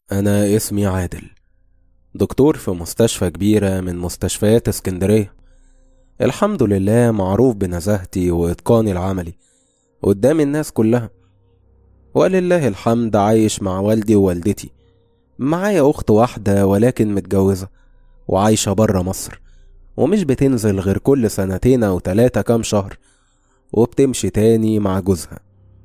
أنا اسمي عادل دكتور في مستشفى كبيرة من مستشفيات اسكندرية الحمد لله معروف بنزاهتي وإتقاني العملي قدام الناس كلها ولله الحمد عايش مع والدي ووالدتي معايا أخت واحدة ولكن متجوزة وعايشة برا مصر ومش بتنزل غير كل سنتين أو تلاتة كام شهر وبتمشي تاني مع جوزها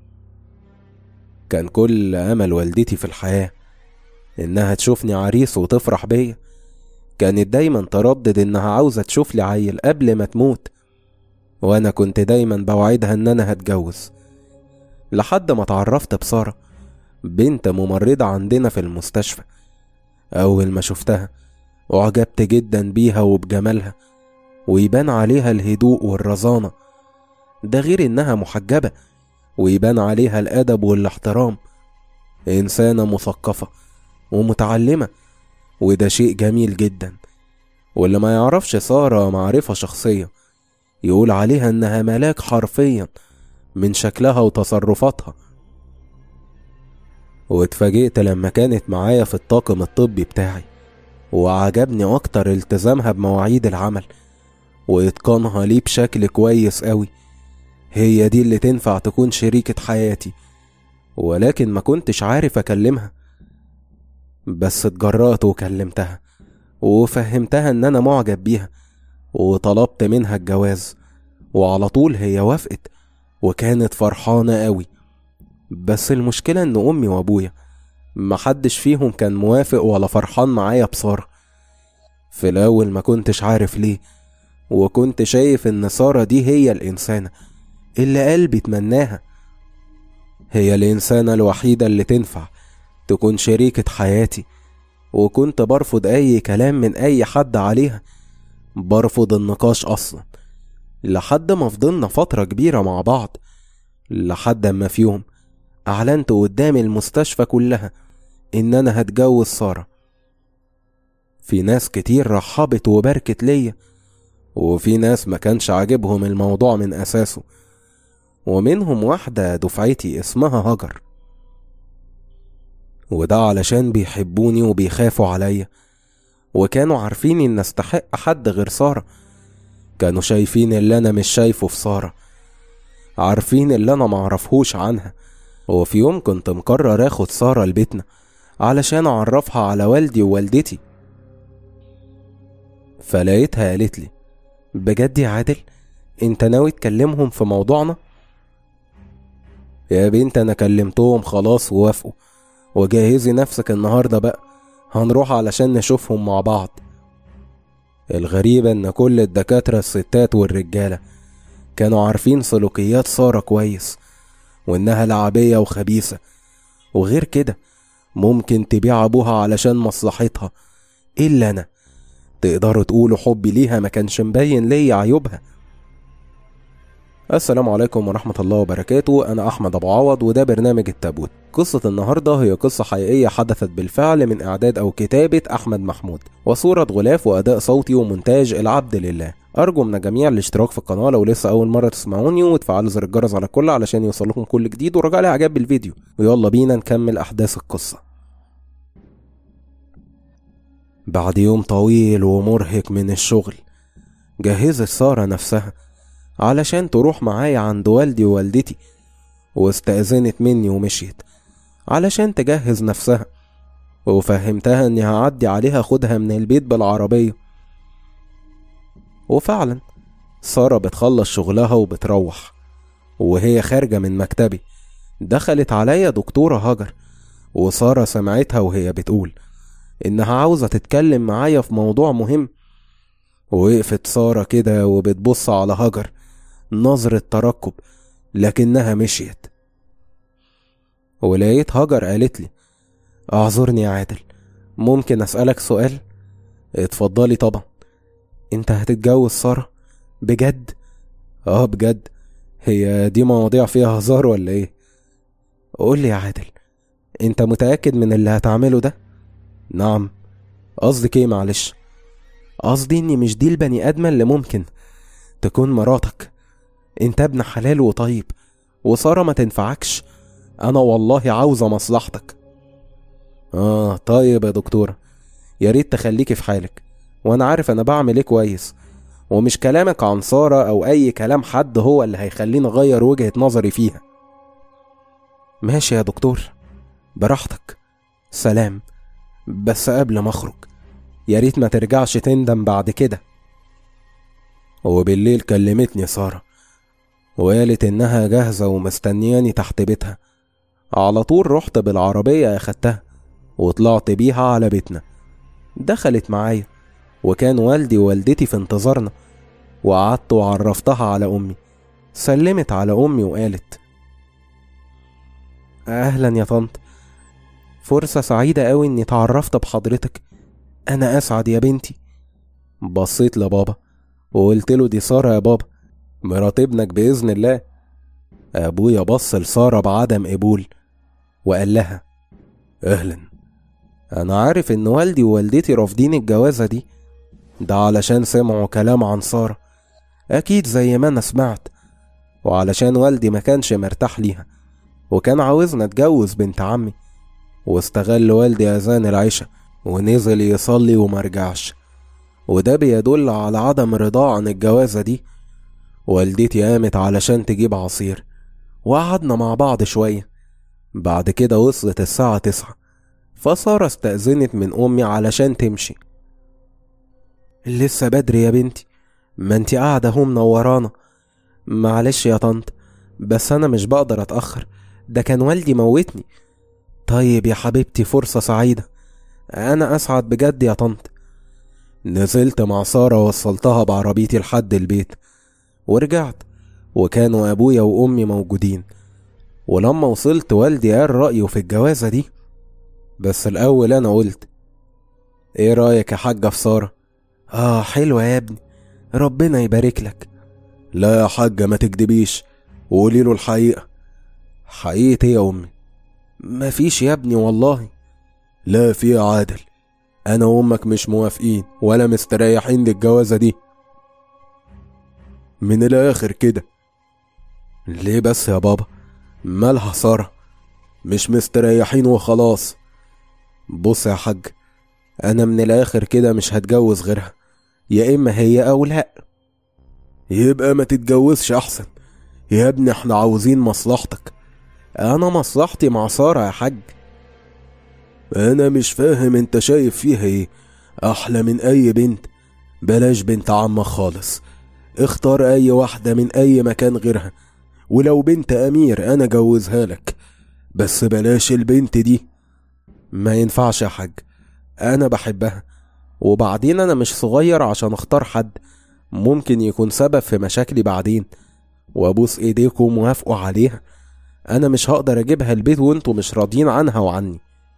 كان كل أمل والدتي في الحياة إنها تشوفني عريس وتفرح بيا كانت دايما تردد إنها عاوزة تشوف لي عيل قبل ما تموت وأنا كنت دايما بوعدها إن أنا هتجوز لحد ما اتعرفت بسارة بنت ممرضة عندنا في المستشفى أول ما شفتها أعجبت جدا بيها وبجمالها ويبان عليها الهدوء والرزانة ده غير إنها محجبة ويبان عليها الأدب والاحترام إنسانة مثقفة ومتعلمة وده شيء جميل جدا واللي ما يعرفش سارة معرفة شخصية يقول عليها إنها ملاك حرفيا من شكلها وتصرفاتها واتفاجئت لما كانت معايا في الطاقم الطبي بتاعي وعجبني أكتر التزامها بمواعيد العمل وإتقانها ليه بشكل كويس قوي هي دي اللي تنفع تكون شريكة حياتي ولكن ما كنتش عارف أكلمها بس اتجرأت وكلمتها وفهمتها إن أنا معجب بيها وطلبت منها الجواز وعلى طول هي وافقت وكانت فرحانة قوي بس المشكلة إن أمي وأبويا محدش فيهم كان موافق ولا فرحان معايا بسارة في الأول ما كنتش عارف ليه وكنت شايف إن سارة دي هي الإنسانة اللي قلبي تمناها هي الإنسانة الوحيدة اللي تنفع تكون شريكة حياتي وكنت برفض أي كلام من أي حد عليها برفض النقاش أصلا لحد ما فضلنا فترة كبيرة مع بعض لحد ما في يوم أعلنت قدام المستشفى كلها إن أنا هتجوز سارة في ناس كتير رحبت وباركت ليا وفي ناس ما كانش عاجبهم الموضوع من أساسه ومنهم واحدة دفعتي اسمها هجر وده علشان بيحبوني وبيخافوا عليا وكانوا عارفين إن استحق حد غير سارة كانوا شايفين اللي أنا مش شايفه في سارة عارفين اللي أنا معرفهوش عنها وفي يوم كنت مقرر اخد سارة لبيتنا علشان اعرفها على والدي ووالدتي فلقيتها قالت لي بجد يا عادل انت ناوي تكلمهم في موضوعنا يا بنت انا كلمتهم خلاص ووافقوا وجهزي نفسك النهارده بقى هنروح علشان نشوفهم مع بعض الغريبة ان كل الدكاترة الستات والرجالة كانوا عارفين سلوكيات سارة كويس وإنها لعبية وخبيثة وغير كده ممكن تبيع أبوها علشان مصلحتها إلا أنا تقدروا تقولوا حبي ليها ما كانش مبين ليا عيوبها السلام عليكم ورحمة الله وبركاته أنا أحمد أبو عوض وده برنامج التابوت قصة النهاردة هي قصة حقيقية حدثت بالفعل من إعداد أو كتابة أحمد محمود وصورة غلاف وأداء صوتي ومونتاج العبد لله أرجو من الجميع الاشتراك في القناة لو لسه أول مرة تسمعوني وتفعلوا زر الجرس على الكل علشان يوصلكم كل جديد ورجع لي إعجاب بالفيديو ويلا بينا نكمل أحداث القصة بعد يوم طويل ومرهق من الشغل جهزت سارة نفسها علشان تروح معايا عند والدي ووالدتي واستأذنت مني ومشيت علشان تجهز نفسها وفهمتها اني هعدي عليها اخدها من البيت بالعربية وفعلا سارة بتخلص شغلها وبتروح وهي خارجة من مكتبي دخلت عليا دكتورة هاجر وسارة سمعتها وهي بتقول إنها عاوزة تتكلم معايا في موضوع مهم وقفت سارة كده وبتبص على هاجر نظرة ترقب لكنها مشيت ولقيت هاجر قالت لي اعذرني يا عادل ممكن اسألك سؤال اتفضلي طبعا انت هتتجوز سارة بجد اه بجد هي دي مواضيع فيها هزار ولا ايه قول لي يا عادل انت متأكد من اللي هتعمله ده نعم قصدك ايه معلش قصدي اني مش دي البني ادمة اللي ممكن تكون مراتك انت ابن حلال وطيب وسارة ما تنفعكش انا والله عاوزة مصلحتك اه طيب يا دكتورة يا ريت تخليكي في حالك وانا عارف انا بعمل ايه كويس ومش كلامك عن سارة او اي كلام حد هو اللي هيخليني اغير وجهة نظري فيها ماشي يا دكتور براحتك سلام بس قبل ما اخرج يا ريت ما ترجعش تندم بعد كده وبالليل كلمتني سارة وقالت إنها جاهزة ومستنياني تحت بيتها على طول رحت بالعربية أخدتها وطلعت بيها على بيتنا دخلت معايا وكان والدي ووالدتي في انتظارنا وقعدت وعرفتها على أمي سلمت على أمي وقالت أهلا يا طنط فرصة سعيدة أوي إني اتعرفت بحضرتك أنا أسعد يا بنتي بصيت لبابا وقلت له دي سارة يا بابا مرات ابنك بإذن الله أبويا بص لسارة بعدم قبول وقال لها أهلا أنا عارف إن والدي ووالدتي رافضين الجوازة دي ده علشان سمعوا كلام عن سارة أكيد زي ما أنا سمعت وعلشان والدي ما كانش مرتاح ليها وكان عاوزنا اتجوز بنت عمي واستغل والدي أذان العشاء ونزل يصلي ومرجعش وده بيدل على عدم رضاه عن الجوازة دي والدتي قامت علشان تجيب عصير وقعدنا مع بعض شوية بعد كده وصلت الساعة تسعة فسارة استأذنت من أمي علشان تمشي لسه بدري يا بنتي ما انتي قاعدة اهو منورانا معلش يا طنط بس أنا مش بقدر أتأخر ده كان والدي موتني طيب يا حبيبتي فرصة سعيدة أنا أسعد بجد يا طنط نزلت مع سارة وصلتها بعربيتي لحد البيت ورجعت وكانوا أبويا وأمي موجودين ولما وصلت والدي قال رأيه في الجوازة دي بس الأول أنا قلت إيه رأيك يا حاجة في سارة؟ آه حلوة يا ابني ربنا يبارك لك لا يا حاجة ما تكدبيش وقولي له الحقيقة حقيقة إيه يا أمي؟ مفيش يا ابني والله لا في يا عادل أنا وأمك مش موافقين ولا مستريحين للجوازة دي من الآخر كده ليه بس يا بابا مالها سارة مش مستريحين وخلاص بص يا حاج أنا من الآخر كده مش هتجوز غيرها يا إما هي أو لأ يبقى ما تتجوزش أحسن يا ابني احنا عاوزين مصلحتك أنا مصلحتي مع سارة يا حاج أنا مش فاهم أنت شايف فيها إيه أحلى من أي بنت بلاش بنت عمك خالص اختار أي واحدة من أي مكان غيرها ولو بنت أمير أنا جوزها لك بس بلاش البنت دي ما ينفعش يا حاج أنا بحبها وبعدين أنا مش صغير عشان أختار حد ممكن يكون سبب في مشاكلي بعدين وأبوس إيديكم وافقوا عليها أنا مش هقدر أجيبها البيت وأنتوا مش راضيين عنها وعني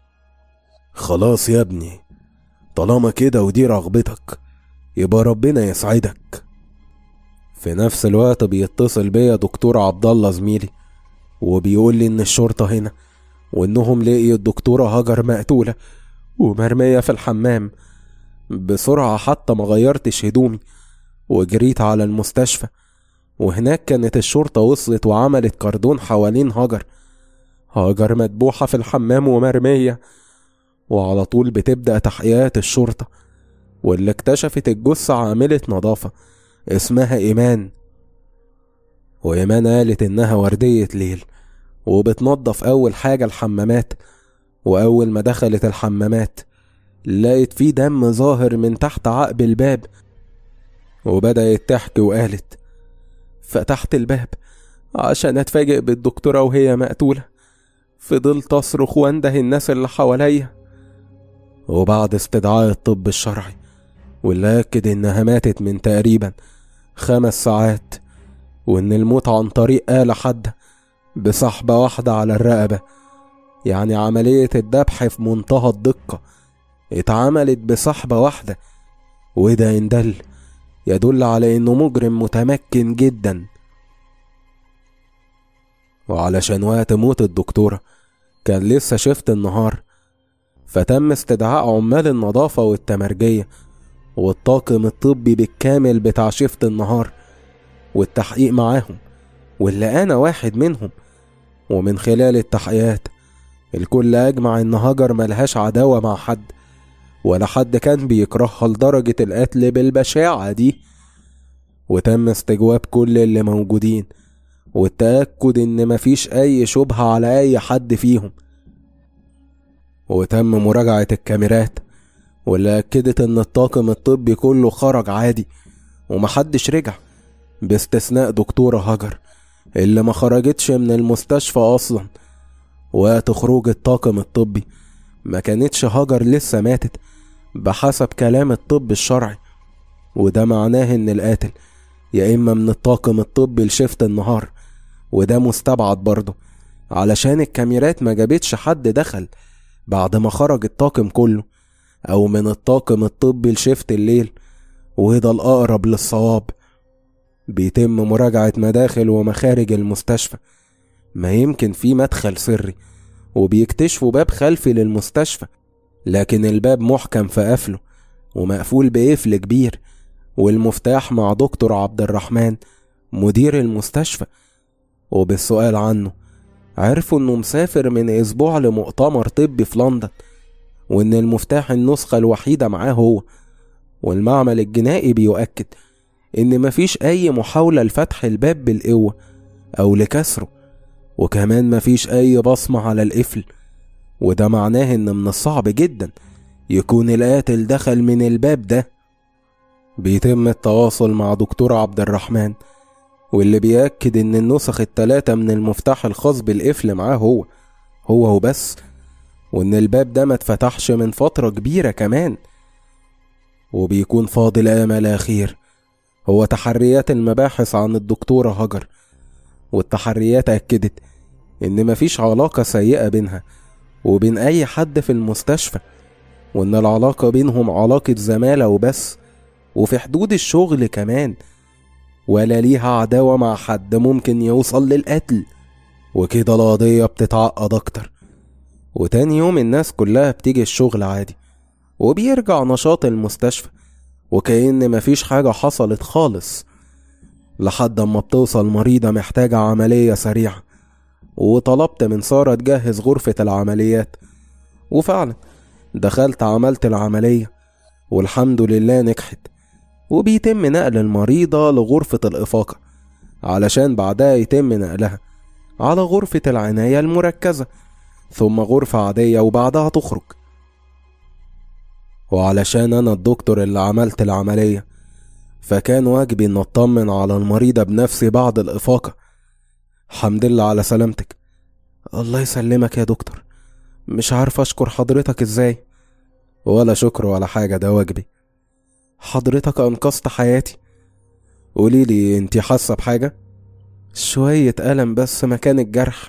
خلاص يا ابني طالما كده ودي رغبتك يبقى ربنا يسعدك في نفس الوقت بيتصل بيا دكتور عبد الله زميلي وبيقول لي ان الشرطة هنا وانهم لقيوا الدكتورة هاجر مقتولة ومرمية في الحمام بسرعة حتى ما غيرتش هدومي وجريت على المستشفى وهناك كانت الشرطة وصلت وعملت كردون حوالين هاجر هاجر مدبوحة في الحمام ومرمية وعلى طول بتبدأ تحقيقات الشرطة واللي اكتشفت الجثة عاملة نظافة اسمها إيمان وإيمان قالت إنها وردية ليل وبتنظف أول حاجة الحمامات وأول ما دخلت الحمامات لقيت فيه دم ظاهر من تحت عقب الباب وبدأت تحكي وقالت فتحت الباب عشان أتفاجئ بالدكتورة وهي مقتولة فضلت أصرخ وانده الناس اللي حواليا وبعد استدعاء الطب الشرعي واللي أكد إنها ماتت من تقريبا خمس ساعات وإن الموت عن طريق آلة حادة بسحبة واحدة على الرقبة يعني عملية الذبح في منتهى الدقة اتعملت بسحبة واحدة وده إن دل يدل على إنه مجرم متمكن جدا وعلشان وقت موت الدكتورة كان لسه شفت النهار فتم استدعاء عمال النظافة والتمرجية والطاقم الطبي بالكامل بتاع شفت النهار والتحقيق معاهم واللي أنا واحد منهم ومن خلال التحقيقات الكل أجمع إن هاجر ملهاش عداوة مع حد ولا حد كان بيكرهها لدرجة القتل بالبشاعة دي وتم استجواب كل اللي موجودين والتأكد إن مفيش أي شبهة على أي حد فيهم وتم مراجعة الكاميرات واللي أكدت إن الطاقم الطبي كله خرج عادي ومحدش رجع باستثناء دكتورة هاجر اللي ما خرجتش من المستشفى أصلا وقت خروج الطاقم الطبي ما كانتش هاجر لسه ماتت بحسب كلام الطب الشرعي وده معناه إن القاتل يا إما من الطاقم الطبي لشفت النهار وده مستبعد برضه علشان الكاميرات ما جابتش حد دخل بعد ما خرج الطاقم كله أو من الطاقم الطبي لشفت الليل وده الأقرب للصواب بيتم مراجعة مداخل ومخارج المستشفى ما يمكن في مدخل سري وبيكتشفوا باب خلفي للمستشفى لكن الباب محكم في قفله ومقفول بقفل كبير والمفتاح مع دكتور عبد الرحمن مدير المستشفى وبالسؤال عنه عرفوا انه مسافر من اسبوع لمؤتمر طبي في لندن وان المفتاح النسخة الوحيدة معاه هو والمعمل الجنائي بيؤكد ان مفيش اي محاولة لفتح الباب بالقوة او لكسره وكمان مفيش اي بصمة على القفل وده معناه ان من الصعب جدا يكون القاتل دخل من الباب ده بيتم التواصل مع دكتور عبد الرحمن واللي بيأكد إن النسخ التلاتة من المفتاح الخاص بالقفل معاه هو هو وبس وإن الباب ده ما اتفتحش من فترة كبيرة كمان وبيكون فاضل آمل أخير هو تحريات المباحث عن الدكتورة هجر والتحريات أكدت إن مفيش علاقة سيئة بينها وبين أي حد في المستشفى وإن العلاقة بينهم علاقة زمالة وبس وفي حدود الشغل كمان ولا ليها عداوة مع حد ممكن يوصل للقتل وكده القضية بتتعقد أكتر وتاني يوم الناس كلها بتيجي الشغل عادي وبيرجع نشاط المستشفى وكأن مفيش حاجة حصلت خالص لحد أما بتوصل مريضة محتاجة عملية سريعة وطلبت من سارة تجهز غرفة العمليات وفعلا دخلت عملت العملية والحمد لله نجحت وبيتم نقل المريضة لغرفة الإفاقة علشان بعدها يتم نقلها على غرفة العناية المركزة ثم غرفة عادية وبعدها تخرج وعلشان أنا الدكتور اللي عملت العملية فكان واجبي إن أطمن على المريضة بنفسي بعد الإفاقة حمد لله على سلامتك الله يسلمك يا دكتور مش عارف أشكر حضرتك إزاي ولا شكر ولا حاجة ده واجبي حضرتك أنقذت حياتي قوليلي انتي حاسة بحاجة شوية ألم بس مكان الجرح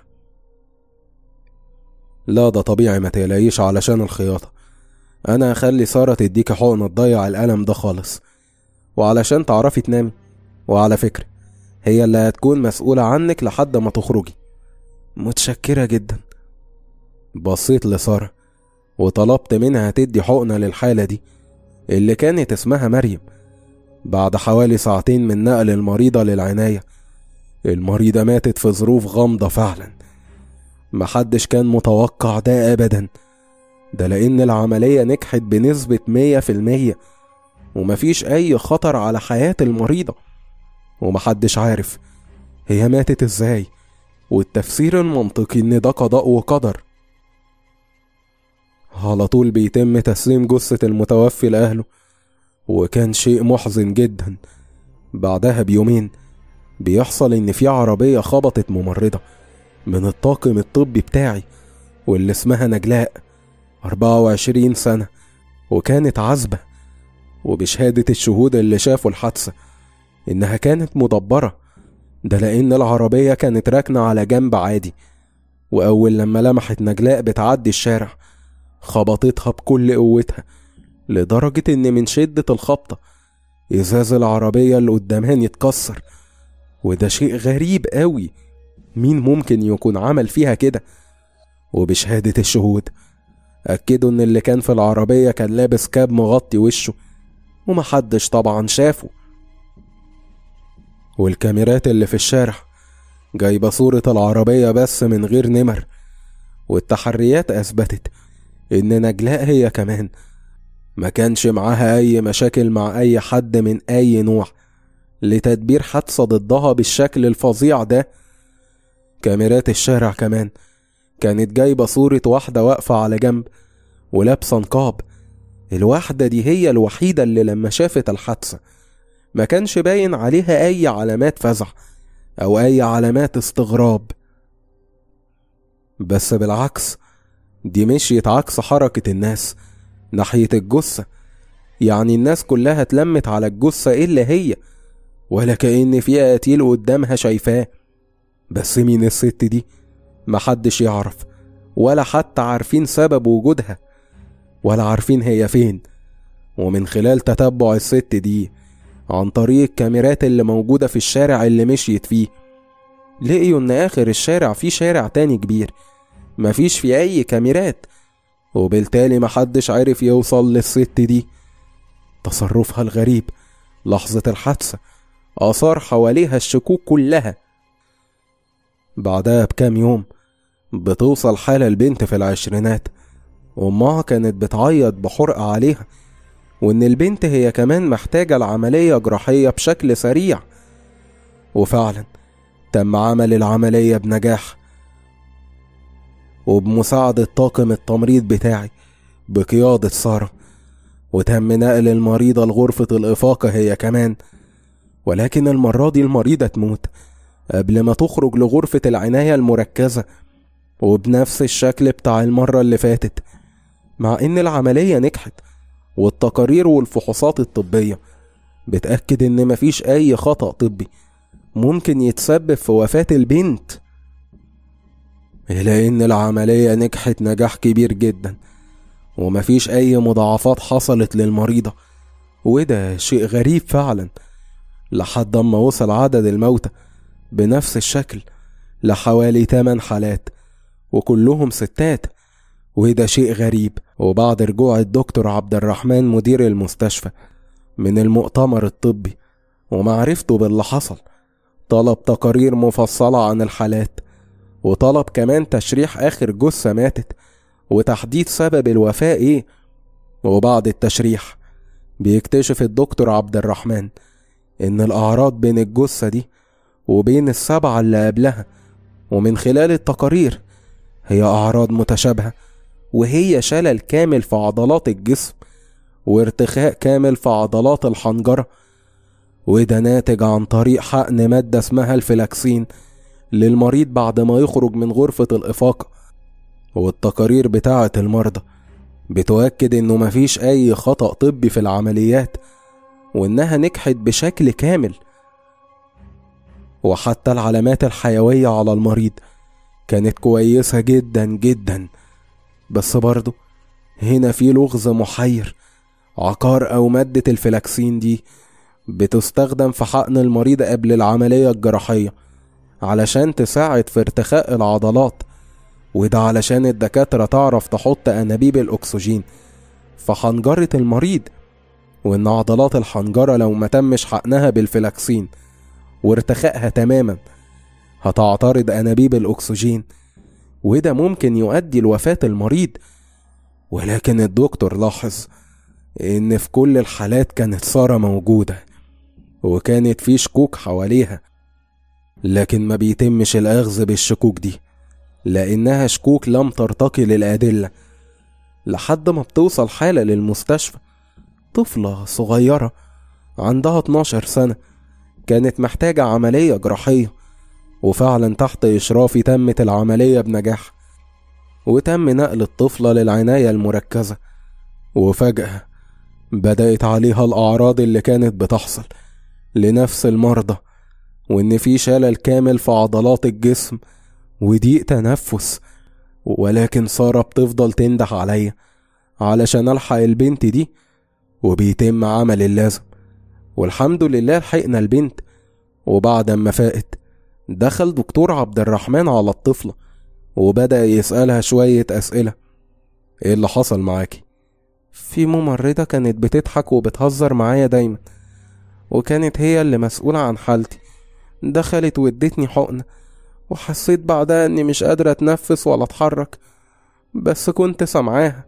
لا ده طبيعي ما تقلقيش علشان الخياطة أنا هخلي سارة تديكي حقنة تضيع الألم ده خالص وعلشان تعرفي تنامي وعلى فكرة هي اللي هتكون مسؤولة عنك لحد ما تخرجي متشكرة جدا بصيت لسارة وطلبت منها تدي حقنة للحالة دي اللي كانت اسمها مريم بعد حوالي ساعتين من نقل المريضة للعناية المريضة ماتت في ظروف غامضة فعلا محدش كان متوقع ده أبدا ده لأن العملية نجحت بنسبة مية في المية ومفيش أي خطر على حياة المريضة ومحدش عارف هي ماتت ازاي والتفسير المنطقي ان ده قضاء وقدر على طول بيتم تسليم جثة المتوفي لأهله وكان شيء محزن جدا بعدها بيومين بيحصل إن في عربية خبطت ممرضة من الطاقم الطبي بتاعي واللي اسمها نجلاء أربعة وعشرين سنة وكانت عزبة وبشهادة الشهود اللي شافوا الحادثة إنها كانت مدبرة ده لأن العربية كانت راكنة على جنب عادي وأول لما لمحت نجلاء بتعدي الشارع خبطتها بكل قوتها لدرجة إن من شدة الخبطة إزاز العربية اللي قدامها يتكسر وده شيء غريب قوي مين ممكن يكون عمل فيها كده وبشهادة الشهود أكدوا إن اللي كان في العربية كان لابس كاب مغطي وشه ومحدش طبعا شافه والكاميرات اللي في الشارع جايبة صورة العربية بس من غير نمر والتحريات أثبتت إن نجلاء هي كمان ما كانش معاها أي مشاكل مع أي حد من أي نوع لتدبير حادثة ضدها بالشكل الفظيع ده كاميرات الشارع كمان كانت جايبة صورة واحدة واقفة على جنب ولابسة نقاب الواحدة دي هي الوحيدة اللي لما شافت الحادثة ما كانش باين عليها أي علامات فزع أو أي علامات استغراب بس بالعكس دي مشيت عكس حركة الناس ناحية الجثة يعني الناس كلها اتلمت على الجثة إلا هي ولا كأن في قتيل قدامها شايفاه بس مين الست دي محدش يعرف ولا حتى عارفين سبب وجودها ولا عارفين هي فين ومن خلال تتبع الست دي عن طريق الكاميرات اللي موجودة في الشارع اللي مشيت فيه لقيوا ان اخر الشارع فيه شارع تاني كبير مفيش فيه اي كاميرات وبالتالي محدش عرف يوصل للست دي تصرفها الغريب لحظة الحادثة أثار حواليها الشكوك كلها بعدها بكام يوم بتوصل حالة البنت في العشرينات أمها كانت بتعيط بحرقة عليها وإن البنت هي كمان محتاجة العملية جراحية بشكل سريع وفعلا تم عمل العملية بنجاح وبمساعدة طاقم التمريض بتاعي بقيادة سارة وتم نقل المريضة لغرفة الإفاقة هي كمان ولكن المرة دي المريضة تموت قبل ما تخرج لغرفة العناية المركزة وبنفس الشكل بتاع المرة اللي فاتت مع إن العملية نجحت والتقارير والفحوصات الطبية بتأكد إن مفيش أي خطأ طبي ممكن يتسبب في وفاة البنت إلا إن العملية نجحت نجاح كبير جدا ومفيش أي مضاعفات حصلت للمريضة وده شيء غريب فعلا لحد ما وصل عدد الموتى بنفس الشكل لحوالي 8 حالات وكلهم ستات وده شيء غريب وبعد رجوع الدكتور عبد الرحمن مدير المستشفى من المؤتمر الطبي ومعرفته باللي حصل طلب تقارير مفصلة عن الحالات وطلب كمان تشريح آخر جثة ماتت وتحديد سبب الوفاة إيه وبعد التشريح بيكتشف الدكتور عبد الرحمن إن الأعراض بين الجثة دي وبين السبعة اللي قبلها ومن خلال التقارير هي أعراض متشابهة وهي شلل كامل في عضلات الجسم وارتخاء كامل في عضلات الحنجرة وده ناتج عن طريق حقن مادة اسمها الفلاكسين للمريض بعد ما يخرج من غرفة الإفاقة والتقارير بتاعة المرضى بتؤكد إنه مفيش أي خطأ طبي في العمليات وإنها نجحت بشكل كامل وحتى العلامات الحيوية على المريض كانت كويسة جدا جدا بس برضه هنا في لغز محير عقار أو مادة الفلاكسين دي بتستخدم في حقن المريض قبل العملية الجراحية علشان تساعد في ارتخاء العضلات وده علشان الدكاترة تعرف تحط أنابيب الأكسجين في حنجرة المريض وإن عضلات الحنجرة لو ما تمش حقنها بالفلاكسين وارتخائها تماما هتعترض أنابيب الأكسجين وده ممكن يؤدي لوفاة المريض ولكن الدكتور لاحظ إن في كل الحالات كانت سارة موجودة وكانت في شكوك حواليها لكن ما بيتمش الأخذ بالشكوك دي لأنها شكوك لم ترتقي للأدلة لحد ما بتوصل حالة للمستشفى طفلة صغيرة عندها 12 سنة كانت محتاجة عملية جراحية وفعلا تحت إشرافي تمت العملية بنجاح وتم نقل الطفلة للعناية المركزة وفجأة بدأت عليها الأعراض اللي كانت بتحصل لنفس المرضى وإن في شلل كامل في عضلات الجسم وضيق تنفس ولكن سارة بتفضل تنده عليا علشان ألحق البنت دي وبيتم عمل اللازم والحمد لله لحقنا البنت وبعد ما فاقت دخل دكتور عبد الرحمن على الطفلة وبدأ يسألها شوية أسئلة ايه اللي حصل معاكي في ممرضة كانت بتضحك وبتهزر معايا دايما وكانت هي اللي مسؤولة عن حالتي دخلت وادتني حقنة وحسيت بعدها اني مش قادرة اتنفس ولا اتحرك بس كنت سامعاها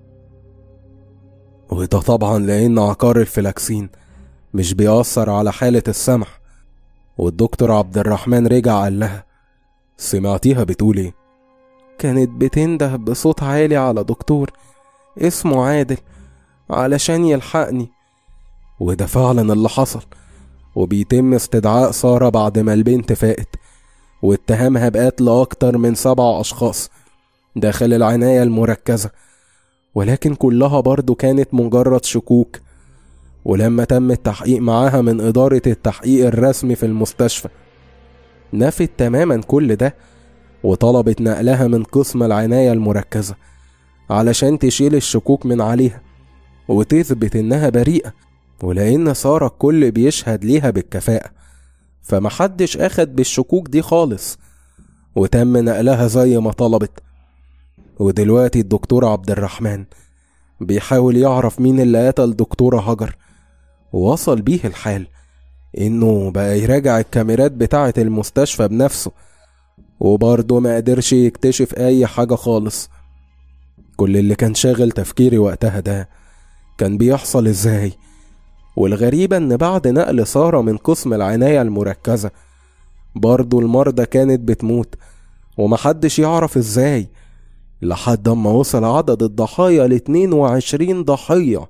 وده طبعا لأن عقار الفلاكسين مش بيأثر على حالة السمع والدكتور عبد الرحمن رجع قال لها سمعتيها بتقول ايه كانت بتنده بصوت عالي على دكتور اسمه عادل علشان يلحقني وده فعلا اللي حصل وبيتم استدعاء سارة بعد ما البنت فاقت واتهمها بقتل أكتر من سبع أشخاص داخل العناية المركزة ولكن كلها برضو كانت مجرد شكوك ولما تم التحقيق معاها من إدارة التحقيق الرسمي في المستشفى نفت تماما كل ده وطلبت نقلها من قسم العناية المركزة علشان تشيل الشكوك من عليها وتثبت إنها بريئة ولأن سارة الكل بيشهد ليها بالكفاءة فمحدش أخد بالشكوك دي خالص وتم نقلها زي ما طلبت ودلوقتي الدكتور عبد الرحمن بيحاول يعرف مين اللي قتل دكتورة هجر ووصل بيه الحال إنه بقى يراجع الكاميرات بتاعة المستشفى بنفسه وبرضه ما قدرش يكتشف أي حاجة خالص كل اللي كان شاغل تفكيري وقتها ده كان بيحصل ازاي والغريبة ان بعد نقل سارة من قسم العناية المركزة برضه المرضى كانت بتموت ومحدش يعرف ازاي لحد ما وصل عدد الضحايا ل 22 ضحية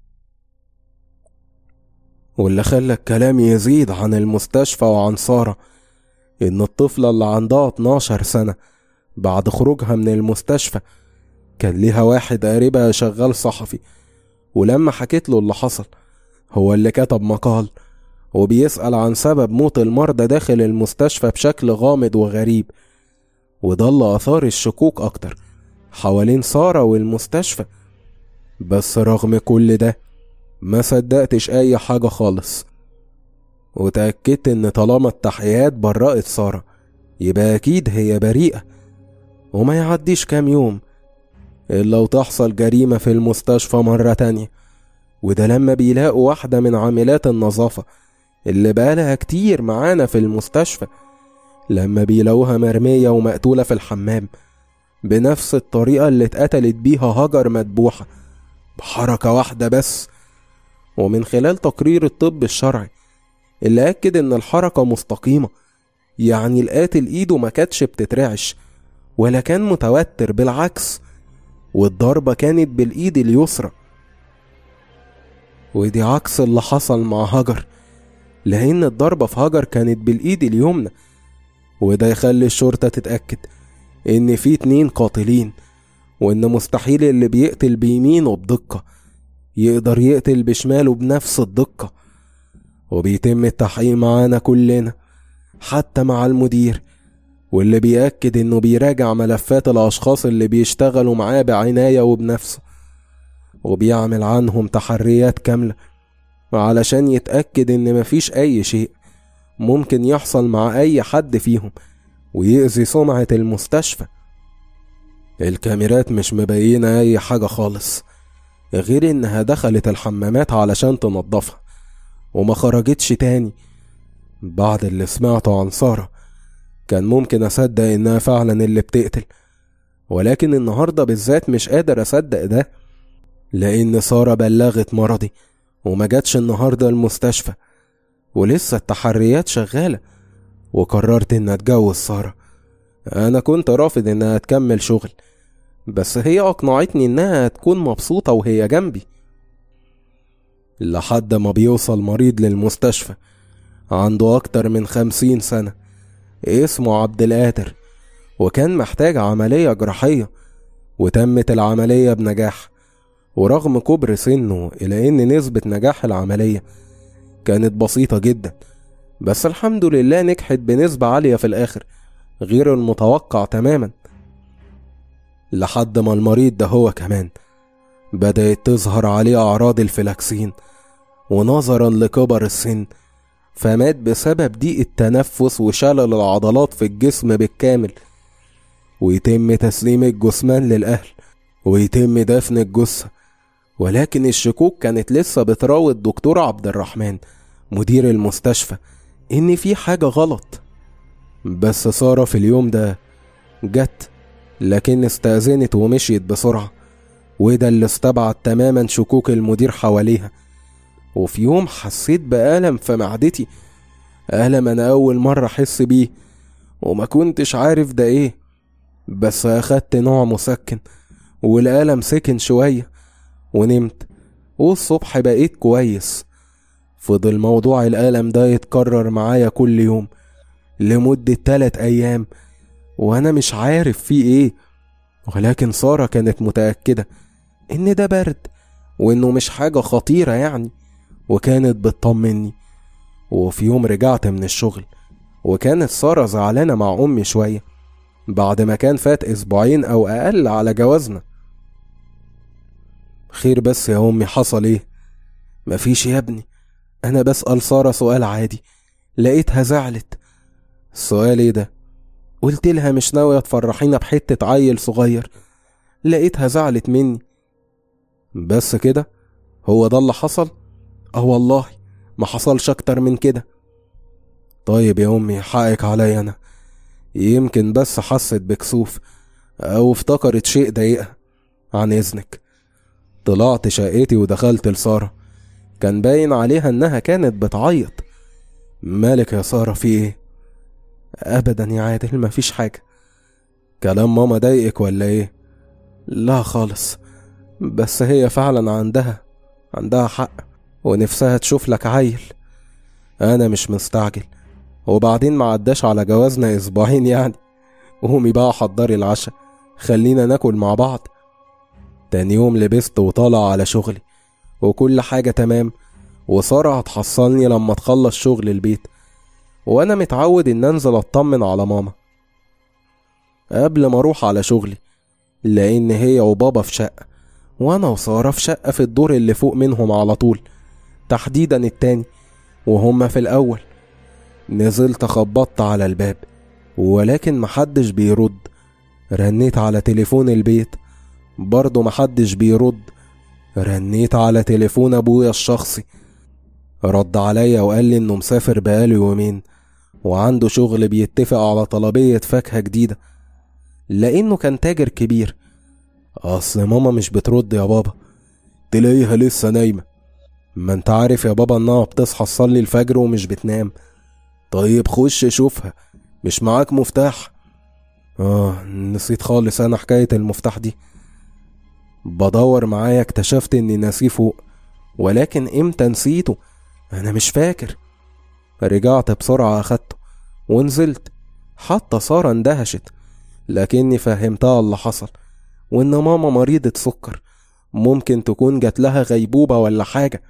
واللي خلى الكلام يزيد عن المستشفى وعن سارة إن الطفلة اللي عندها 12 سنة بعد خروجها من المستشفى كان ليها واحد قريبها شغال صحفي ولما حكيت له اللي حصل هو اللي كتب مقال وبيسأل عن سبب موت المرضى داخل المستشفى بشكل غامض وغريب وده اللي أثار الشكوك أكتر حوالين سارة والمستشفى بس رغم كل ده ما صدقتش أي حاجة خالص وتأكدت إن طالما التحقيقات برأت سارة يبقى أكيد هي بريئة وما يعديش كام يوم إلا وتحصل جريمة في المستشفى مرة تانية وده لما بيلاقوا واحدة من عاملات النظافة اللي بقالها كتير معانا في المستشفى لما بيلاقوها مرمية ومقتولة في الحمام بنفس الطريقة اللي اتقتلت بيها هجر مدبوحة بحركة واحدة بس ومن خلال تقرير الطب الشرعي اللي أكد إن الحركة مستقيمة يعني القاتل إيده ما كانتش بتترعش ولا كان متوتر بالعكس والضربة كانت بالإيد اليسرى ودي عكس اللي حصل مع هجر لأن الضربة في هجر كانت بالإيد اليمنى وده يخلي الشرطة تتأكد إن في اتنين قاتلين وإن مستحيل اللي بيقتل بيمينه بدقة يقدر يقتل بشماله بنفس الدقة وبيتم التحقيق معانا كلنا حتى مع المدير واللي بيأكد إنه بيراجع ملفات الأشخاص اللي بيشتغلوا معاه بعناية وبنفسه وبيعمل عنهم تحريات كاملة علشان يتأكد إن مفيش أي شيء ممكن يحصل مع أي حد فيهم ويأذي سمعة المستشفى الكاميرات مش مبينة أي حاجة خالص غير إنها دخلت الحمامات علشان تنضفها وما خرجتش تاني بعد اللي سمعته عن سارة كان ممكن أصدق إنها فعلا اللي بتقتل ولكن النهاردة بالذات مش قادر أصدق ده لأن سارة بلغت مرضي وما جاتش النهاردة المستشفى ولسه التحريات شغالة وقررت إن أتجوز سارة أنا كنت رافض إنها تكمل شغل بس هي أقنعتني إنها تكون مبسوطة وهي جنبي لحد ما بيوصل مريض للمستشفى عنده أكتر من خمسين سنة اسمه عبد القادر وكان محتاج عملية جراحية وتمت العملية بنجاح ورغم كبر سنه إلى إن نسبة نجاح العملية كانت بسيطة جدا بس الحمد لله نجحت بنسبة عالية في الآخر غير المتوقع تماما لحد ما المريض ده هو كمان بدأت تظهر عليه أعراض الفلاكسين ونظرا لكبر السن فمات بسبب ضيق التنفس وشلل العضلات في الجسم بالكامل ويتم تسليم الجثمان للأهل ويتم دفن الجثة ولكن الشكوك كانت لسه بتراود دكتور عبد الرحمن مدير المستشفى إن في حاجة غلط بس سارة في اليوم ده جت لكن استأذنت ومشيت بسرعة وده اللي استبعد تماما شكوك المدير حواليها وفي يوم حسيت بألم في معدتي ألم أنا أول مرة أحس بيه وما كنتش عارف ده إيه بس أخدت نوع مسكن والألم سكن شوية ونمت والصبح بقيت كويس فضل موضوع الألم ده يتكرر معايا كل يوم لمدة تلات أيام وأنا مش عارف فيه إيه ولكن سارة كانت متأكدة إن ده برد وإنه مش حاجة خطيرة يعني وكانت بتطمني وفي يوم رجعت من الشغل وكانت سارة زعلانة مع أمي شوية بعد ما كان فات أسبوعين أو أقل على جوازنا خير بس يا أمي حصل إيه؟ مفيش يا ابني أنا بسأل سارة سؤال عادي لقيتها زعلت السؤال إيه ده؟ قلت لها مش ناوية تفرحينا بحتة عيل صغير لقيتها زعلت مني بس كده هو ده اللي حصل؟ اه والله ما حصلش أكتر من كده طيب يا أمي حقك عليا أنا يمكن بس حست بكسوف أو افتكرت شيء ضايقها عن إذنك طلعت شقتي ودخلت لسارة كان باين عليها إنها كانت بتعيط مالك يا سارة في إيه؟ أبدا يا عادل مفيش حاجة كلام ماما ضايقك ولا إيه؟ لا خالص بس هي فعلا عندها عندها حق ونفسها تشوف لك عيل أنا مش مستعجل وبعدين ما عداش على جوازنا أسبوعين يعني قومي بقى حضري العشاء خلينا ناكل مع بعض تاني يوم لبست وطالع على شغلي وكل حاجة تمام وسارة هتحصلني لما تخلص شغل البيت وأنا متعود إن أنزل أطمن على ماما قبل ما أروح على شغلي لأن هي وبابا في شقة وأنا وسارة في شقة في الدور اللي فوق منهم على طول تحديدا التاني وهما في الأول نزلت خبطت على الباب ولكن محدش بيرد رنيت على تليفون البيت برضه محدش بيرد رنيت على تليفون ابويا الشخصي رد عليا وقال لي انه مسافر بقاله يومين وعنده شغل بيتفق على طلبية فاكهة جديدة لأنه كان تاجر كبير أصل ماما مش بترد يا بابا تلاقيها لسه نايمة ما انت عارف يا بابا انها بتصحى تصلي الفجر ومش بتنام طيب خش شوفها مش معاك مفتاح اه نسيت خالص انا حكاية المفتاح دي بدور معايا اكتشفت اني ناسيه فوق ولكن امتى نسيته انا مش فاكر رجعت بسرعة اخدته ونزلت حتى سارة اندهشت لكني فهمتها اللي حصل وان ماما مريضة سكر ممكن تكون جات لها غيبوبة ولا حاجة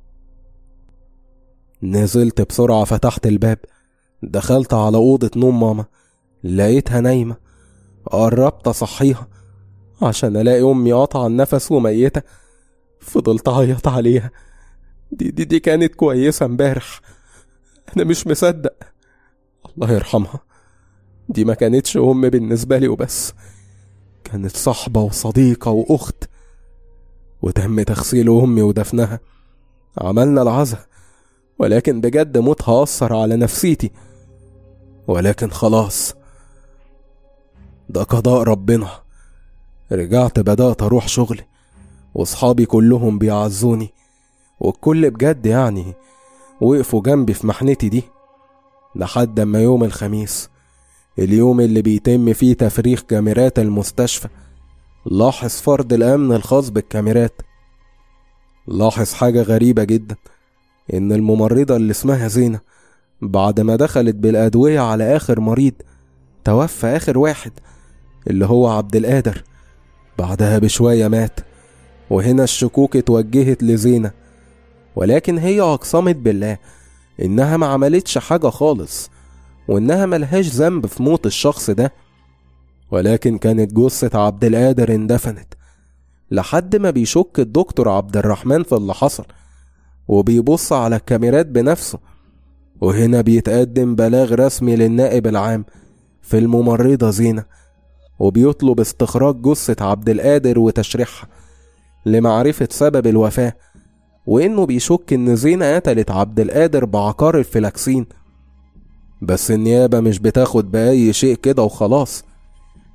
نزلت بسرعة فتحت الباب دخلت على أوضة نوم ماما لقيتها نايمة قربت أصحيها عشان ألاقي أمي قاطعة النفس وميتة فضلت أعيط عليها دي دي دي كانت كويسة امبارح أنا مش مصدق الله يرحمها دي ما كانتش أم بالنسبة لي وبس كانت صاحبة وصديقة وأخت وتم تغسيل أمي ودفنها عملنا العزا ولكن بجد موتها أثر على نفسيتي ولكن خلاص ده قضاء ربنا رجعت بدأت أروح شغلي وصحابي كلهم بيعزوني والكل بجد يعني وقفوا جنبي في محنتي دي لحد ما يوم الخميس اليوم اللي بيتم فيه تفريغ كاميرات المستشفى لاحظ فرد الأمن الخاص بالكاميرات لاحظ حاجة غريبة جدا إن الممرضة اللي اسمها زينة بعد ما دخلت بالأدوية على آخر مريض توفى آخر واحد اللي هو عبد القادر بعدها بشوية مات وهنا الشكوك اتوجهت لزينة ولكن هي أقسمت بالله إنها ما عملتش حاجة خالص وإنها ملهاش ذنب في موت الشخص ده ولكن كانت جثة عبد القادر اندفنت لحد ما بيشك الدكتور عبد الرحمن في اللي حصل وبيبص على الكاميرات بنفسه وهنا بيتقدم بلاغ رسمي للنائب العام في الممرضة زينة وبيطلب استخراج جثة عبد القادر وتشريحها لمعرفة سبب الوفاة وإنه بيشك إن زينة قتلت عبد القادر بعقار الفلاكسين بس النيابة مش بتاخد بأي شيء كده وخلاص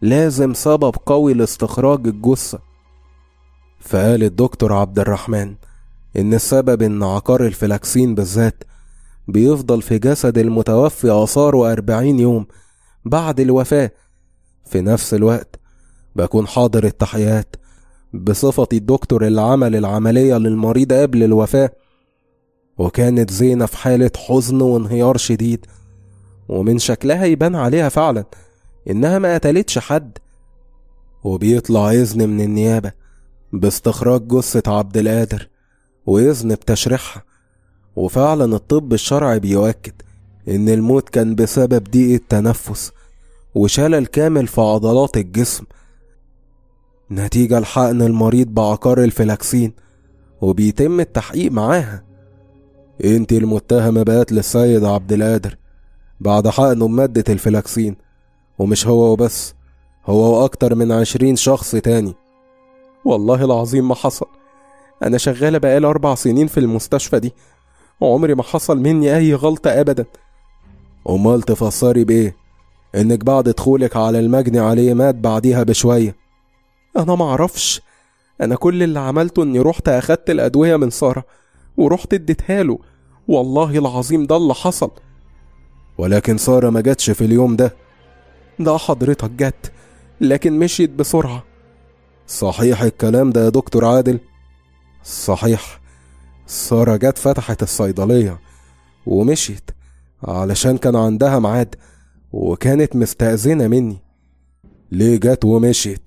لازم سبب قوي لاستخراج الجثة فقال الدكتور عبد الرحمن إن السبب إن عقار الفلاكسين بالذات بيفضل في جسد المتوفي آثاره أربعين يوم بعد الوفاة في نفس الوقت بكون حاضر التحيات بصفتي الدكتور اللي عمل العملية للمريض قبل الوفاة وكانت زينة في حالة حزن وانهيار شديد ومن شكلها يبان عليها فعلا إنها ما قتلتش حد وبيطلع إذن من النيابة باستخراج جثة عبد القادر وإذن بتشريحها وفعلا الطب الشرعي بيؤكد إن الموت كان بسبب ضيق التنفس وشلل كامل في عضلات الجسم نتيجة لحقن المريض بعقار الفلاكسين وبيتم التحقيق معاها انت المتهمة بقت للسيد عبد القادر بعد حقنه بمادة الفلاكسين ومش هو وبس هو وأكتر من عشرين شخص تاني والله العظيم ما حصل أنا شغالة بقالي أربع سنين في المستشفى دي وعمري ما حصل مني أي غلطة أبدا أمال تفسري بإيه؟ إنك بعد دخولك على المجني عليه مات بعديها بشوية أنا معرفش أنا كل اللي عملته إني رحت أخدت الأدوية من سارة ورحت اديتها له والله العظيم ده اللي حصل ولكن سارة ما جاتش في اليوم ده ده حضرتك جت لكن مشيت بسرعة صحيح الكلام ده يا دكتور عادل صحيح سارة جت فتحت الصيدلية ومشيت علشان كان عندها ميعاد وكانت مستأذنة مني ليه جت ومشيت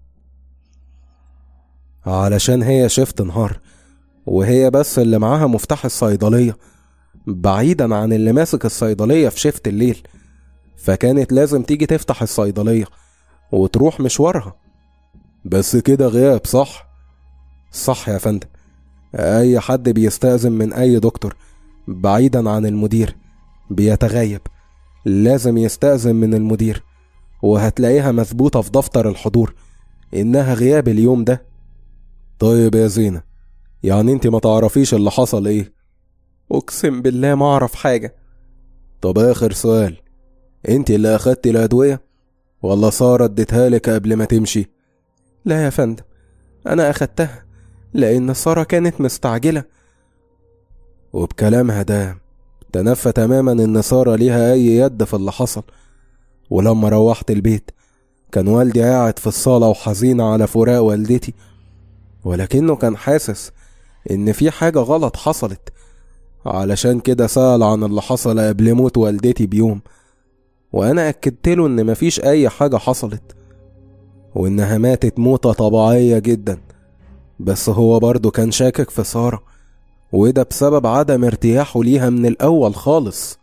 علشان هي شفت نهار وهي بس اللي معاها مفتاح الصيدلية بعيدا عن اللي ماسك الصيدلية في شفت الليل فكانت لازم تيجي تفتح الصيدلية وتروح مشوارها بس كده غياب صح صح يا فندم أي حد بيستأذن من أي دكتور بعيدا عن المدير بيتغيب لازم يستأذن من المدير وهتلاقيها مثبوتة في دفتر الحضور إنها غياب اليوم ده طيب يا زينة يعني انت ما تعرفيش اللي حصل ايه اقسم بالله ما اعرف حاجة طب اخر سؤال انت اللي اخدتي الادوية ولا سارة اديتها لك قبل ما تمشي لا يا فندم انا اخدتها لان سارة كانت مستعجلة وبكلامها ده تنفى تماما ان سارة ليها اي يد في اللي حصل ولما روحت البيت كان والدي قاعد في الصالة وحزين على فراق والدتي ولكنه كان حاسس إن في حاجة غلط حصلت علشان كده سأل عن اللي حصل قبل موت والدتي بيوم وأنا أكدت له إن مفيش أي حاجة حصلت وإنها ماتت موتة طبيعية جدا بس هو برضه كان شاكك في سارة وده بسبب عدم ارتياحه ليها من الأول خالص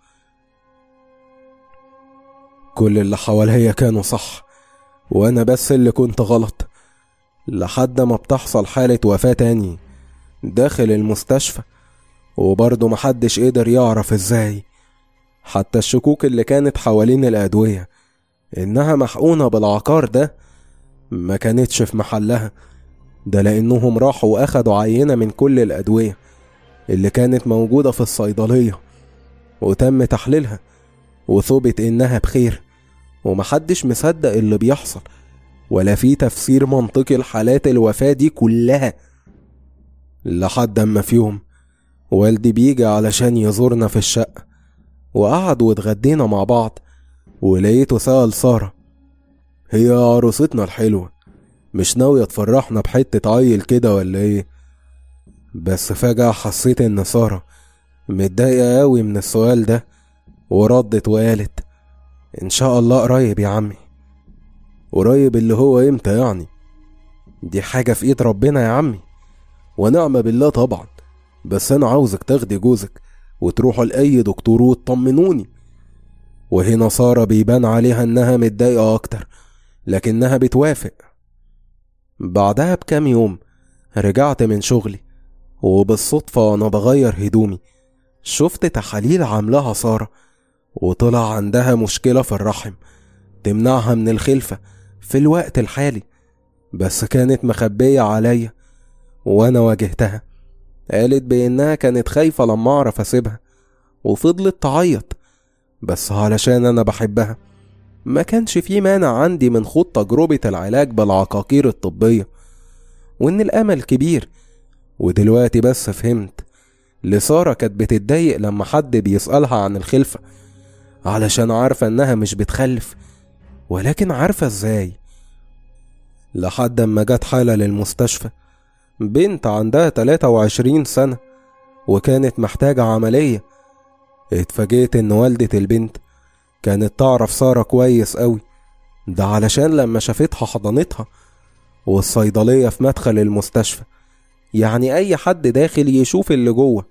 كل اللي حواليا كانوا صح وأنا بس اللي كنت غلط لحد ما بتحصل حالة وفاة تاني داخل المستشفى وبرضه محدش قدر يعرف ازاي حتى الشكوك اللي كانت حوالين الأدوية إنها محقونة بالعقار ده ما كانتش في محلها ده لأنهم راحوا وأخدوا عينة من كل الأدوية اللي كانت موجودة في الصيدلية وتم تحليلها وثبت إنها بخير ومحدش مصدق اللي بيحصل ولا في تفسير منطقي لحالات الوفاة دي كلها لحد أما في يوم والدي بيجي علشان يزورنا في الشقة وقعد واتغدينا مع بعض ولقيته سأل سارة هي عروستنا الحلوة مش ناوية تفرحنا بحتة عيل كده ولا ايه بس فجأة حسيت ان سارة متضايقة أوي من السؤال ده وردت وقالت إن شاء الله قريب يا عمي قريب اللي هو امتى يعني دي حاجة في ايد ربنا يا عمي ونعم بالله طبعا بس انا عاوزك تاخدي جوزك وتروحوا لأي دكتور وتطمنوني وهنا سارة بيبان عليها انها متضايقة اكتر لكنها بتوافق بعدها بكام يوم رجعت من شغلي وبالصدفة وانا بغير هدومي شفت تحاليل عاملاها سارة وطلع عندها مشكلة في الرحم تمنعها من الخلفة في الوقت الحالي بس كانت مخبية عليا وأنا واجهتها قالت بإنها كانت خايفة لما أعرف أسيبها وفضلت تعيط بس علشان أنا بحبها ما كانش في مانع عندي من خوض تجربة العلاج بالعقاقير الطبية وإن الأمل كبير ودلوقتي بس فهمت لسارة كانت بتتضايق لما حد بيسألها عن الخلفة علشان عارفة إنها مش بتخلف ولكن عارفة إزاي لحد ما جت حالة للمستشفى بنت عندها 23 سنة وكانت محتاجة عملية اتفاجئت إن والدة البنت كانت تعرف سارة كويس أوي ده علشان لما شافتها حضنتها والصيدلية في مدخل المستشفى يعني أي حد داخل يشوف اللي جوه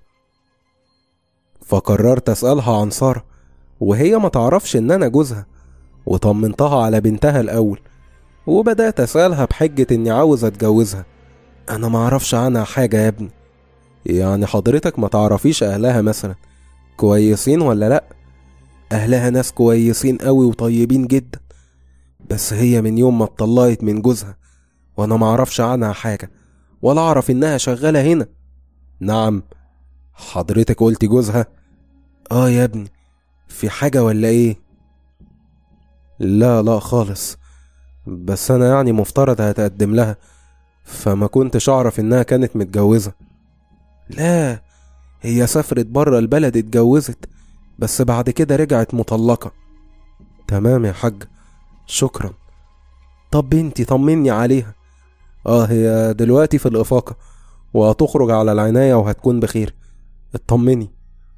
فقررت أسألها عن سارة وهي ما تعرفش إن أنا جوزها وطمنتها على بنتها الأول وبدأت أسألها بحجة إني عاوز أتجوزها أنا ما أعرفش عنها حاجة يا ابني يعني حضرتك ما تعرفيش أهلها مثلا كويسين ولا لأ أهلها ناس كويسين قوي وطيبين جدا بس هي من يوم ما اتطلقت من جوزها وأنا ما أعرفش عنها حاجة ولا أعرف إنها شغالة هنا نعم حضرتك قلت جوزها آه يا ابني في حاجة ولا إيه لا لا خالص بس أنا يعني مفترض هتقدم لها فما كنتش أعرف إنها كانت متجوزة لا هي سافرت برا البلد اتجوزت بس بعد كده رجعت مطلقة تمام يا حاج شكرا طب بنتي طمني عليها اه هي دلوقتي في الإفاقة وهتخرج على العناية وهتكون بخير اطمني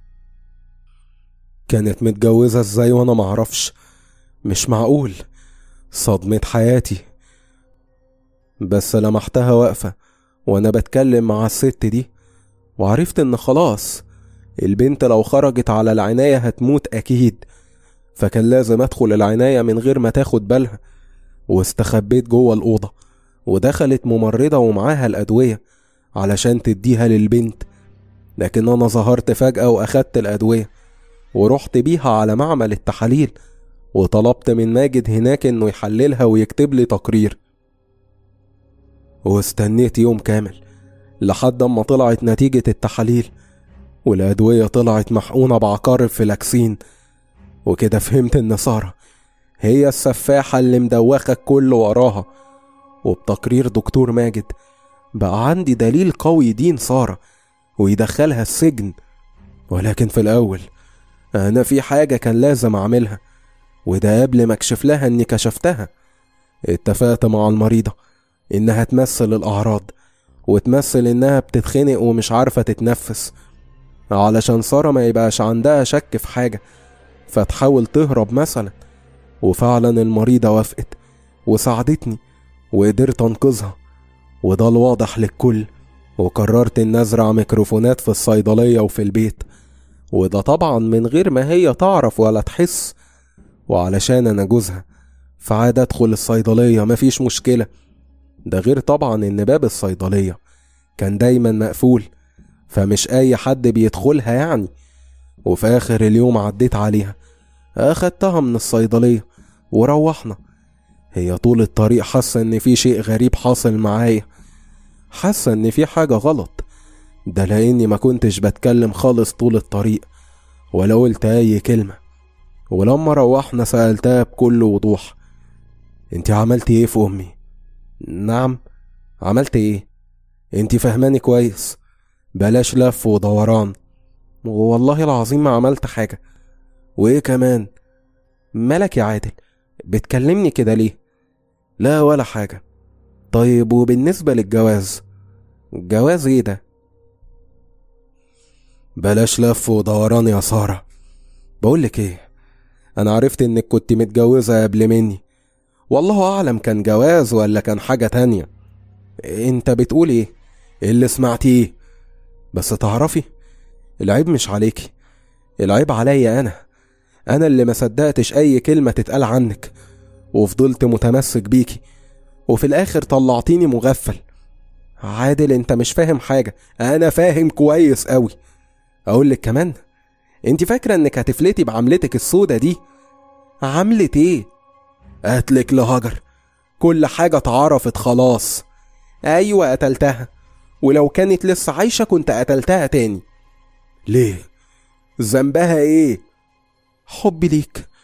كانت متجوزة ازاي وانا معرفش مش معقول صدمة حياتي بس لمحتها واقفة وانا بتكلم مع الست دي وعرفت ان خلاص البنت لو خرجت على العناية هتموت اكيد فكان لازم ادخل العناية من غير ما تاخد بالها واستخبيت جوه الأوضة ودخلت ممرضة ومعاها الأدوية علشان تديها للبنت لكن أنا ظهرت فجأة وأخدت الأدوية ورحت بيها على معمل التحاليل وطلبت من ماجد هناك إنه يحللها ويكتب لي تقرير واستنيت يوم كامل لحد أما طلعت نتيجة التحاليل والأدوية طلعت محقونة بعقار الفلاكسين وكده فهمت إن سارة هي السفاحة اللي مدوخة الكل وراها وبتقرير دكتور ماجد بقى عندي دليل قوي يدين سارة ويدخلها السجن ولكن في الأول أنا في حاجة كان لازم أعملها وده قبل ما أكشف لها إني كشفتها اتفقت مع المريضة إنها تمثل الأعراض وتمثل إنها بتتخنق ومش عارفة تتنفس علشان سارة ما يبقاش عندها شك في حاجة فتحاول تهرب مثلا وفعلا المريضة وافقت وساعدتني وقدرت أنقذها وده الواضح للكل وقررت إن أزرع ميكروفونات في الصيدلية وفي البيت وده طبعا من غير ما هي تعرف ولا تحس وعلشان أنا جوزها فعاد أدخل الصيدلية مفيش مشكلة ده غير طبعا إن باب الصيدلية كان دايما مقفول فمش أي حد بيدخلها يعني وفي آخر اليوم عديت عليها أخدتها من الصيدلية وروحنا هي طول الطريق حاسة إن في شيء غريب حاصل معايا حاسة إن في حاجة غلط ده لأني ما كنتش بتكلم خالص طول الطريق ولا قلت أي كلمة ولما روحنا سألتها بكل وضوح انت عملتي ايه في أمي؟ نعم عملت ايه؟ انت فهماني كويس بلاش لف ودوران والله العظيم ما عملت حاجة وايه كمان مالك يا عادل بتكلمني كده ليه لا ولا حاجة طيب وبالنسبة للجواز جواز ايه ده بلاش لف ودوران يا سارة بقولك ايه انا عرفت انك كنت متجوزة قبل مني والله اعلم كان جواز ولا كان حاجة تانية انت بتقول ايه إيه اللي سمعتيه بس تعرفي العيب مش عليكي العيب عليا انا انا اللي ما صدقتش اي كلمة تتقال عنك وفضلت متمسك بيكي وفي الاخر طلعتيني مغفل عادل انت مش فاهم حاجة انا فاهم كويس قوي اقولك كمان انت فاكرة انك هتفلتي بعملتك السودة دي عملة ايه قتلك لهجر كل حاجة اتعرفت خلاص ايوه قتلتها ولو كانت لسه عايشة كنت قتلتها تاني ليه ذنبها ايه حبي ليك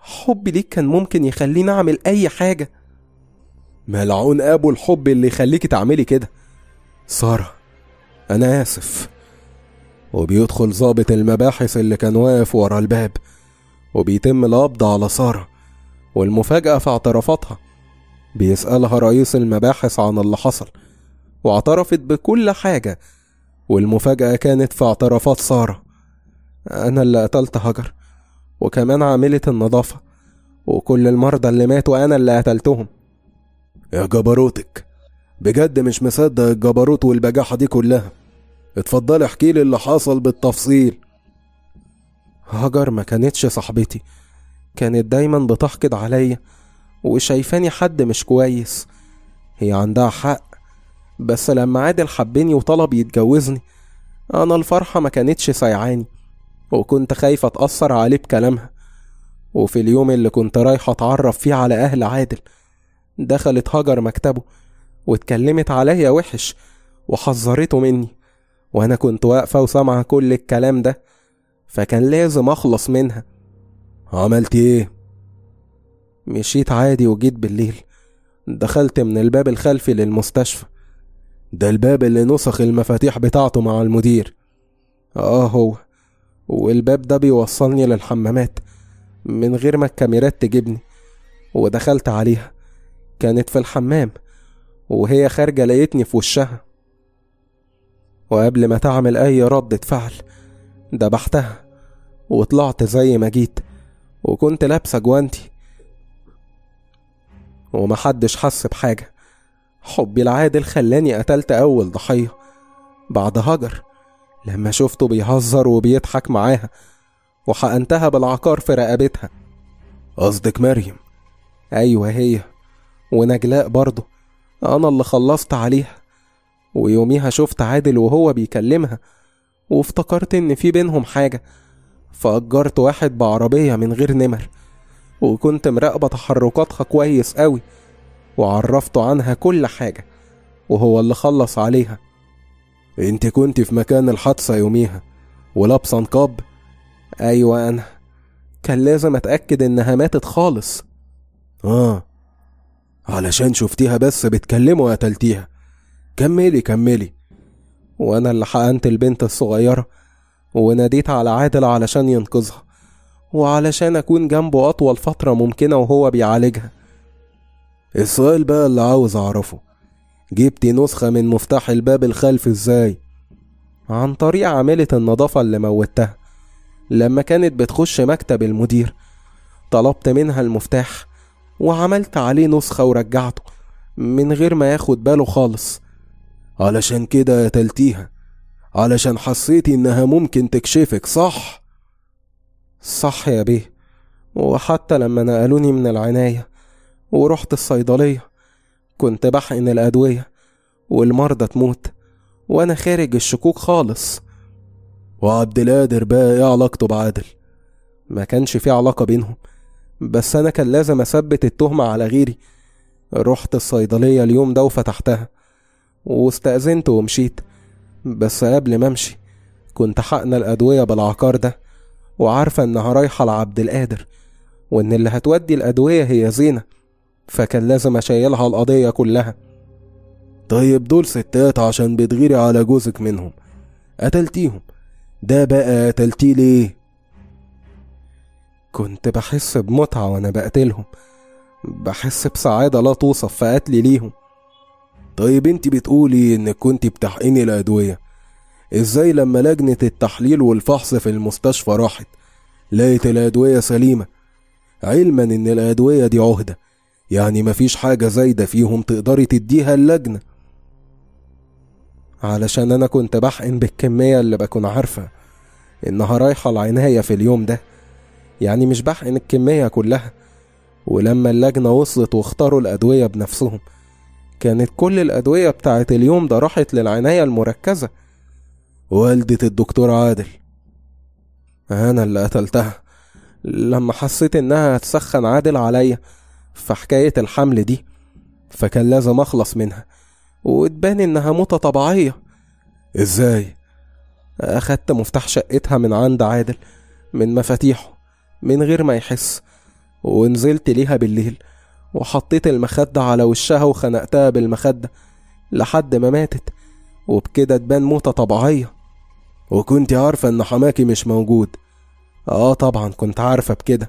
حبي ليك كان ممكن يخليني أعمل أي حاجة ملعون أبو الحب اللي يخليكي تعملي كده سارة أنا آسف وبيدخل ضابط المباحث اللي كان واقف ورا الباب وبيتم القبض على سارة والمفاجأة في اعترافاتها بيسألها رئيس المباحث عن اللي حصل واعترفت بكل حاجة والمفاجأة كانت في اعترافات سارة أنا اللي قتلت هجر وكمان عاملة النظافة وكل المرضى اللي ماتوا أنا اللي قتلتهم يا جبروتك بجد مش مصدق الجبروت والبجاحة دي كلها اتفضلي احكي لي اللي حصل بالتفصيل هاجر ما كانتش صاحبتي كانت دايما بتحقد عليا وشايفاني حد مش كويس هي عندها حق بس لما عادل حبني وطلب يتجوزني انا الفرحة ما كانتش سايعاني وكنت خايفة اتأثر عليه بكلامها وفي اليوم اللي كنت رايحة اتعرف فيه على اهل عادل دخلت هاجر مكتبه واتكلمت عليا وحش وحذرته مني وانا كنت واقفة وسامعة كل الكلام ده فكان لازم اخلص منها عملت ايه مشيت عادي وجيت بالليل دخلت من الباب الخلفي للمستشفى ده الباب اللي نسخ المفاتيح بتاعته مع المدير اه هو والباب ده بيوصلني للحمامات من غير ما الكاميرات تجيبني ودخلت عليها كانت في الحمام وهي خارجة لقيتني في وشها وقبل ما تعمل أي ردة فعل دبحتها وطلعت زي ما جيت وكنت لابسة جوانتي ومحدش حس بحاجة حبي العادل خلاني قتلت أول ضحية بعد هجر لما شفته بيهزر وبيضحك معاها وحقنتها بالعقار في رقبتها قصدك مريم أيوة هي ونجلاء برضه أنا اللي خلصت عليها ويوميها شفت عادل وهو بيكلمها وافتكرت إن في بينهم حاجة فأجرت واحد بعربية من غير نمر وكنت مراقبة تحركاتها كويس قوي وعرفته عنها كل حاجة وهو اللي خلص عليها انت كنت في مكان الحادثة يوميها ولابسة نقاب ايوه انا كان لازم اتأكد انها ماتت خالص اه علشان شفتيها بس بتكلمه وقتلتيها كملي كملي وانا اللي حقنت البنت الصغيرة وناديت على عادل علشان ينقذها وعلشان أكون جنبه أطول فترة ممكنة وهو بيعالجها السؤال بقى اللي عاوز أعرفه جبتي نسخة من مفتاح الباب الخلفي ازاي؟ عن طريق عاملة النظافة اللي موتها لما كانت بتخش مكتب المدير طلبت منها المفتاح وعملت عليه نسخة ورجعته من غير ما ياخد باله خالص علشان كده قتلتيها علشان حسيتي انها ممكن تكشفك صح؟ صح يا بيه وحتى لما نقلوني من العناية ورحت الصيدلية كنت بحقن الأدوية والمرضى تموت وأنا خارج الشكوك خالص وعبد القادر بقى ايه علاقته بعادل ما كانش في علاقة بينهم بس أنا كان لازم أثبت التهمة على غيري رحت الصيدلية اليوم ده وفتحتها واستأذنت ومشيت بس قبل ما امشي كنت حقن الأدوية بالعقار ده وعارفة إنها رايحة لعبد القادر وإن اللي هتودي الأدوية هي زينة فكان لازم أشيلها القضية كلها طيب دول ستات عشان بتغيري على جوزك منهم قتلتيهم ده بقى قتلتيه ليه كنت بحس بمتعة وأنا بقتلهم بحس بسعادة لا توصف في قتلي ليهم طيب انت بتقولي انك كنت بتحقني الأدوية ازاي لما لجنة التحليل والفحص في المستشفى راحت لقيت الأدوية سليمة علما ان الأدوية دي عهدة يعني مفيش حاجة زايدة فيهم تقدري تديها اللجنة علشان أنا كنت بحقن بالكمية اللي بكون عارفة إنها رايحة العناية في اليوم ده يعني مش بحقن الكمية كلها ولما اللجنة وصلت واختاروا الأدوية بنفسهم كانت كل الأدوية بتاعت اليوم ده راحت للعناية المركزة والدة الدكتور عادل أنا اللي قتلتها لما حسيت إنها هتسخن عادل عليا في حكاية الحمل دي فكان لازم أخلص منها وتبان إنها موتة طبيعية إزاي؟ أخدت مفتاح شقتها من عند عادل من مفاتيحه من غير ما يحس ونزلت ليها بالليل وحطيت المخدة على وشها وخنقتها بالمخدة لحد ما ماتت وبكده تبان موتة طبيعية وكنت عارفة إن حماكي مش موجود آه طبعا كنت عارفة بكده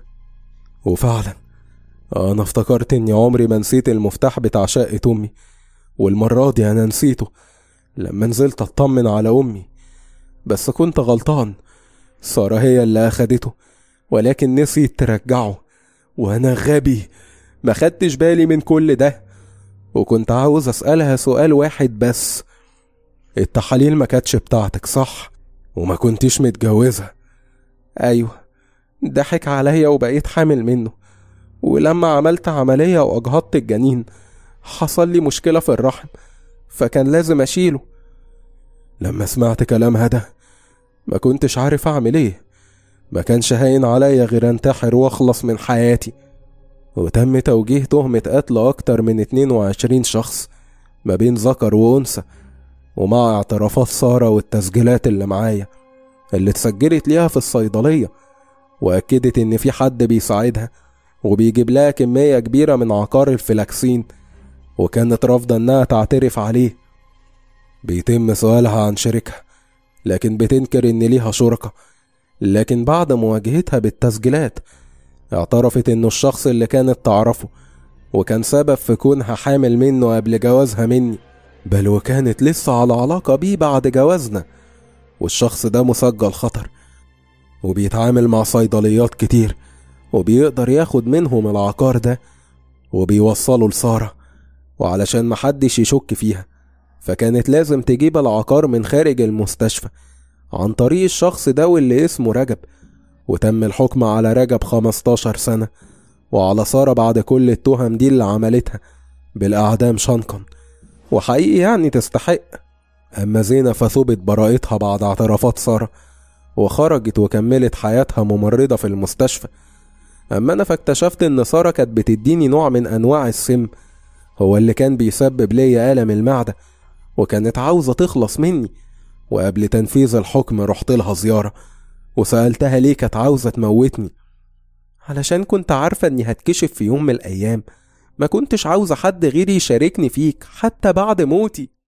وفعلا أنا افتكرت إني عمري ما نسيت المفتاح بتاع شقة أمي والمرة دي أنا نسيته لما نزلت أطمن على أمي بس كنت غلطان سارة هي اللي أخدته ولكن نسيت ترجعه وأنا غبي ما خدتش بالي من كل ده وكنت عاوز أسألها سؤال واحد بس التحاليل ما كانتش بتاعتك صح وما كنتيش متجوزة أيوة ضحك عليا وبقيت حامل منه ولما عملت عملية وأجهضت الجنين حصل لي مشكلة في الرحم فكان لازم أشيله لما سمعت كلامها ده ما كنتش عارف أعمل إيه ما كانش هاين عليا غير أنتحر وأخلص من حياتي وتم توجيه تهمة قتل أكتر من 22 شخص ما بين ذكر وأنثى ومع اعترافات سارة والتسجيلات اللي معايا اللي اتسجلت ليها في الصيدلية وأكدت إن في حد بيساعدها وبيجيب لها كمية كبيرة من عقار الفلاكسين وكانت رافضة إنها تعترف عليه بيتم سؤالها عن شريكها لكن بتنكر إن ليها شركة لكن بعد مواجهتها بالتسجيلات اعترفت إنه الشخص اللي كانت تعرفه وكان سبب في كونها حامل منه قبل جوازها مني بل وكانت لسه على علاقة بيه بعد جوازنا والشخص ده مسجل خطر وبيتعامل مع صيدليات كتير وبيقدر ياخد منهم العقار ده وبيوصله لسارة وعلشان محدش يشك فيها فكانت لازم تجيب العقار من خارج المستشفى عن طريق الشخص ده واللي اسمه رجب وتم الحكم على رجب 15 سنة وعلى سارة بعد كل التهم دي اللي عملتها بالأعدام شنقا وحقيقي يعني تستحق أما زينة فثبت براءتها بعد اعترافات سارة وخرجت وكملت حياتها ممرضة في المستشفى أما أنا فاكتشفت إن سارة كانت بتديني نوع من أنواع السم هو اللي كان بيسبب ليا ألم المعدة وكانت عاوزة تخلص مني وقبل تنفيذ الحكم رحت لها زيارة وسألتها ليه كانت عاوزة تموتني علشان كنت عارفة إني هتكشف في يوم من الأيام ما كنتش عاوزة حد غيري يشاركني فيك حتى بعد موتي